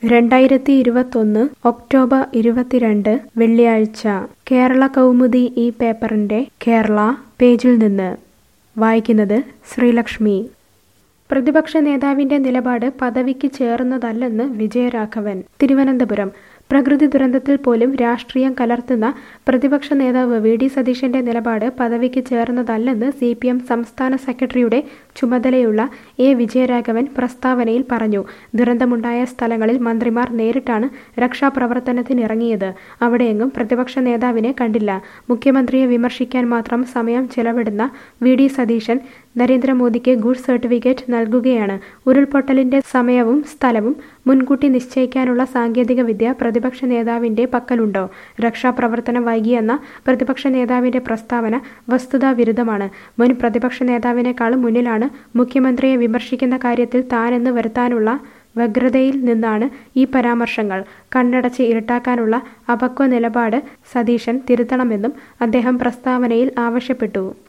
രണ്ടായിരത്തി ഇരുപത്തൊന്ന് ഒക്ടോബർ ഇരുപത്തിരണ്ട് വെള്ളിയാഴ്ച കേരള കൗമുദി ഈ പേപ്പറിന്റെ കേരള പേജിൽ നിന്ന് വായിക്കുന്നത് ശ്രീലക്ഷ്മി പ്രതിപക്ഷ നേതാവിന്റെ നിലപാട് പദവിക്ക് ചേർന്നതല്ലെന്ന് വിജയരാഘവൻ തിരുവനന്തപുരം പ്രകൃതി ദുരന്തത്തിൽ പോലും രാഷ്ട്രീയം കലർത്തുന്ന പ്രതിപക്ഷ നേതാവ് വി ഡി സതീശന്റെ നിലപാട് പദവിക്ക് ചേർന്നതല്ലെന്ന് സി പി എം സംസ്ഥാന സെക്രട്ടറിയുടെ ചുമതലയുള്ള എ വിജയരാഘവൻ പ്രസ്താവനയിൽ പറഞ്ഞു ദുരന്തമുണ്ടായ സ്ഥലങ്ങളിൽ മന്ത്രിമാർ നേരിട്ടാണ് രക്ഷാപ്രവർത്തനത്തിനിറങ്ങിയത് അവിടെയെങ്ങും പ്രതിപക്ഷ നേതാവിനെ കണ്ടില്ല മുഖ്യമന്ത്രിയെ വിമർശിക്കാൻ മാത്രം സമയം ചെലവിടുന്ന വി ഡി സതീശൻ നരേന്ദ്രമോദിക്ക് ഗുഡ് സർട്ടിഫിക്കറ്റ് നൽകുകയാണ് ഉരുൾപൊട്ടലിന്റെ സമയവും സ്ഥലവും മുൻകൂട്ടി നിശ്ചയിക്കാനുള്ള സാങ്കേതിക വിദ്യ പ്രതിപക്ഷ നേതാവിന്റെ പക്കലുണ്ടോ രക്ഷാപ്രവർത്തനം വൈകിയെന്ന പ്രതിപക്ഷ നേതാവിന്റെ പ്രസ്താവന വസ്തുതാവിരുദ്ധമാണ് മുൻ പ്രതിപക്ഷ നേതാവിനേക്കാളും മുന്നിലാണ് മുഖ്യമന്ത്രിയെ വിമർശിക്കുന്ന കാര്യത്തിൽ താനെന്ന് വരുത്താനുള്ള വ്യഗ്രതയിൽ നിന്നാണ് ഈ പരാമർശങ്ങൾ കണ്ണടച്ച് ഇരുട്ടാക്കാനുള്ള അപക്വ നിലപാട് സതീശൻ തിരുത്തണമെന്നും അദ്ദേഹം പ്രസ്താവനയിൽ ആവശ്യപ്പെട്ടു